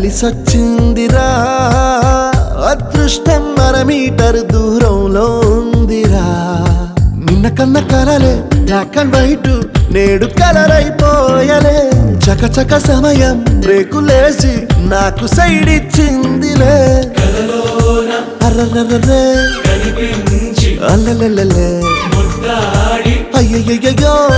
కలిసొచ్చిందిరా అదృష్టం మన మీటర్ దూరంలో ఉందిరా నిన్న కన్న కలలే బ్లాక్ అండ్ వైట్ నేడు కలర్ అయిపోయలే చక చక సమయం బ్రేకులేసి నాకు సైడ్ ఇచ్చిందిలే కలలోన అర్రర్రర్రే కనిపించి అల్లెల్లెల్లె ముద్దాడి అయ్యయ్యయ్యో